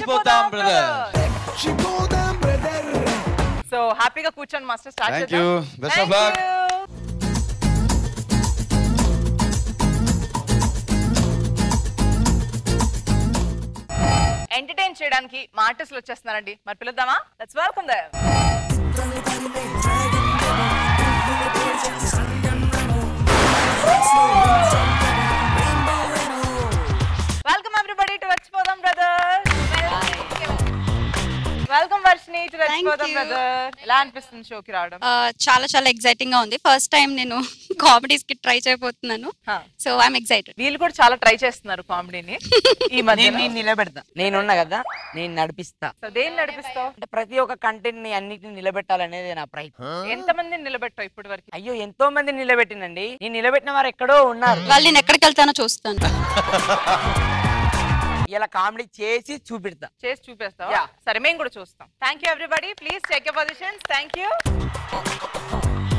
రెచ్చిపోదాం, brother. So హ్యాపీగా కూర్చొని master start Thank you. Best of luck. ఎంటర్టైన్ చేయడానికి మా ఆర్టిస్టులు వచ్చేస్తున్నారండి మరి పిలుద్దామా let's welcome them welcome everybody to వచ్చిపోదాం బ్రదర్ వెల్కమ్ వర్షిని టు వచ్చిపోదాం you. బ్రదర్ ఎలా అనిపిస్తుంది షోకి రావడం ఆ, చాలా చాలా ఎక్సైటింగ్ గా ఉంది ఫస్ట్ టైం నేను కామెడీస్ కి ట్రై చేయబోతున్నాను సో ఐఎమ్ ఎక్సైటెడ్ వీళ్ళు కూడా చాలా ట్రై చేస్తున్నారు కామెడీని ఈ మధ్య నేను నేను నిలబెడతా నేనున్నా కదా నేను నడిపిస్తా సో దేన్ని నడిపిస్తావు అంటే ప్రతి ఒక్క కంటెంట్ ని అన్నిటిని నిలబెట్టాలనేది నా ప్రయత్నం ఎంత మందిని నిలబెట్టావు ఇప్పటి వరకు అయ్యో ఎంతో మంది నిలబెట్టినండి నేను నిలబెట్టిన వారు ఎక్కడో ఉన్నారు వాళ్ళు నేను ఎక్కడికి వెళ్తానో చూస్తాను ఇలా కామెడీ చేసి చూపెడతా చేసి చూపిస్తావా Yeah. సరే మేము కూడా చూస్తాం thank you everybody please check positions thank you